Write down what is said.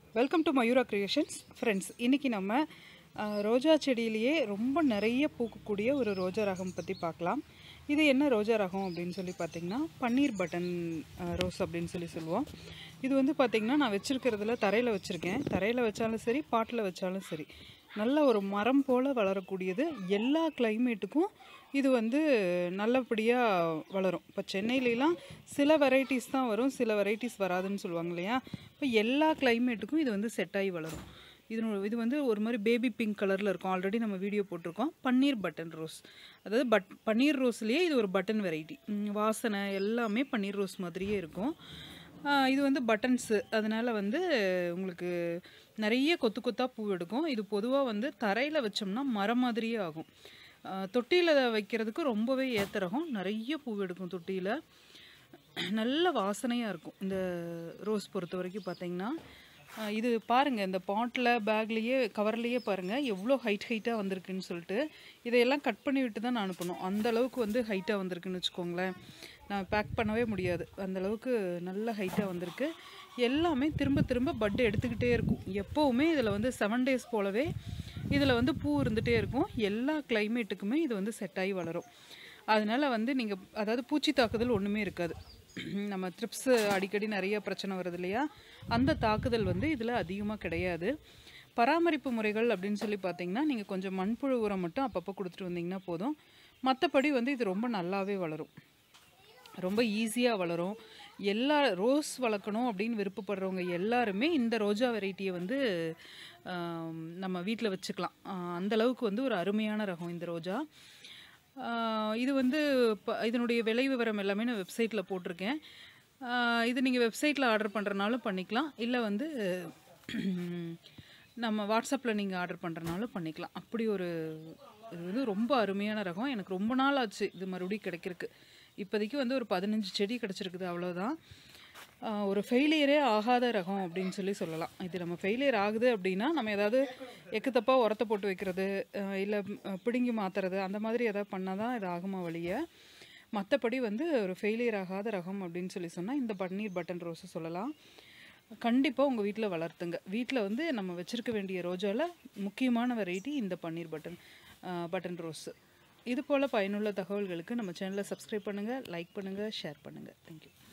welcome to Mayura creations friends இன்றைக்கி நம்ம அஹ், ரோஜா செடியிலேயே ரொம்ப நிறைய பூக்கக்கூடிய ஒரு ரோஜா ரகம் பற்றி பார்க்கலாம் இது என்ன ரோஜா ரகம் அப்படின்னு சொல்லி பார்த்தீங்கன்னா பன்னீர் பட்டன் அஹ், ரோஸ் அப்படின்னு சொல்லி சொல்லுவோம் இது வந்து பார்த்திங்கன்னா நான் வச்சுருக்கிறதுல தரையில் வச்சுருக்கேன் தரையில் வச்சாலும் சரி பாட்டில் வச்சாலும் சரி நல்ல ஒரு மரம் போல் வளரக்கூடியது எல்லா கிளைமேட்டுக்கும் இது வந்து நல்லபடியாக வளரும் இப்போ சென்னையிலலாம் சில வெரைட்டிஸ் தான் வரும் சில வெரைட்டிஸ் வராதுன்னு சொல்லுவாங்க இல்லையா இப்போ எல்லா கிளைமேட்டுக்கும் இது வந்து செட் ஆகி வளரும் இது இது வந்து ஒரு மாதிரி பேபி பிங்க் கலரில் இருக்கும் ஆல்ரெடி நம்ம வீடியோ போட்டிருக்கோம் பன்னீர் பட்டன் ரோஸ் அதாவது பட் பன்னீர் ரோஸ்லேயே இது ஒரு பட்டன் வெரைட்டி வாசனை எல்லாமே பன்னீர் ரோஸ் மாதிரியே இருக்கும் ஆஹ் இது வந்து பட்டன்ஸு அதனால் வந்து உங்களுக்கு நிறைய கொத்து கொத்தாக பூ எடுக்கும் இது பொதுவாக வந்து தரையில் வச்சோம்னா மரம் மாதிரியே ஆகும் தொட்டியில் வைக்கிறதுக்கு ரொம்பவே ஏத்த ரகம் நிறைய பூ எடுக்கும் தொட்டியில் நல்ல வாசனையாக இருக்கும் இந்த ரோஸ் பொறுத்த வரைக்கும் பார்த்தீங்கன்னா ஆஹ் இது பாருங்கள் இந்த பாட்டில் பேக்லேயே கவர்லேயே பாருங்கள் எவ்வளோ ஹைட் ஹைட்டாக வந்திருக்குன்னு சொல்லிட்டு இதையெல்லாம் கட் பண்ணி விட்டு தான் நான் அனுப்பணும் அந்த அளவுக்கு வந்து ஹைட்டாக வந்திருக்குன்னு வச்சுக்கோங்களேன் நான் பேக் பண்ணவே முடியாது அந்த அளவுக்கு நல்ல ஹைட்டாக வந்திருக்கு எல்லாமே திரும்ப திரும்ப பட்டு எடுத்துக்கிட்டே இருக்கும் எப்போவுமே இதில் வந்து செவன் டேஸ் போலவே இதில் வந்து பூ இருந்துகிட்டே இருக்கும் எல்லா கிளைமேட்டுக்குமே இது வந்து செட் ஆகி வளரும் அதனால வந்து நீங்கள் அதாவது பூச்சி தாக்குதல் ஒன்றுமே இருக்காது நம்ம த்ரிப்ஸு அடிக்கடி நிறைய பிரச்சனை வருது இல்லையா அந்த தாக்குதல் வந்து இதில் அதிகமாக கிடையாது பராமரிப்பு முறைகள் அப்படின்னு சொல்லி பார்த்தீங்கன்னா நீங்கள் கொஞ்சம் மண்புழு உரம் மட்டும் அப்பப்போ கொடுத்துட்டு வந்தீங்கன்னா போதும் மற்றபடி வந்து இது ரொம்ப நல்லாவே வளரும் ரொம்ப ஈஸியாக வளரும் எல்லா ரோஸ் வளர்க்கணும் அப்படின்னு விருப்பப்படுறவங்க எல்லாருமே இந்த ரோஜா வெரைட்டியை வந்து ஆம், நம்ம வீட்டில் வச்சுக்கலாம் ஆஹ் அந்த அளவுக்கு வந்து ஒரு அருமையான ரகம் இந்த ரோஜா ஆஹ் இது வந்து இப்போ இதனுடைய விலை விவரம் எல்லாமே நான் வெப்சைட்டில் போட்டிருக்கேன் ஆஹ் இது நீங்கள் வெப்சைட்டில் ஆர்டர் பண்ணுறனாலும் பண்ணிக்கலாம் இல்லை வந்து நம்ம வாட்ஸ்அப்பில் நீங்கள் ஆர்டர் பண்ணுறனாலும் பண்ணிக்கலாம் அப்படி ஒரு இது வந்து ரொம்ப அருமையான ரகம் எனக்கு ரொம்ப நாள் ஆச்சு இது மறுபடியும் கிடைக்கிறதுக்கு இப்போதைக்கு வந்து ஒரு பதினஞ்சு செடி கிடச்சிருக்குது அவ்வளோதான் ஆஹ் ஒரு ஃபெயிலியரே ஆகாத ரகம் அப்படின்னு சொல்லி சொல்லலாம் இது நம்ம ஃபெயிலியர் ஆகுது அப்படின்னா நம்ம ஏதாவது எக்கு தப்பாக உரத்தை போட்டு வைக்கிறது இல்லை பிடுங்கி மாற்றுறது அந்த மாதிரி ஏதாவது பண்ணால் தான் இது ஆகுமா வழிய மற்றபடி வந்து ஒரு ஃபெயிலியர் ஆகாத ரகம் அப்படின்னு சொல்லி சொன்னால் இந்த பன்னீர் பட்டன் ரோஸை சொல்லலாம் கண்டிப்பாக உங்கள் வீட்டில் வளர்த்துங்க வீட்டில் வந்து நம்ம வச்சுருக்க வேண்டிய ரோஜாவில் முக்கியமான வெரைட்டி இந்த பன்னீர் பட்டன் பட்டன் ரோஸு இது போல் பயனுள்ள தகவல்களுக்கு நம்ம சேனலை சப்ஸ்கிரைப் பண்ணுங்கள் லைக் பண்ணுங்கள் ஷேர் பண்ணுங்கள் தேங்க்யூ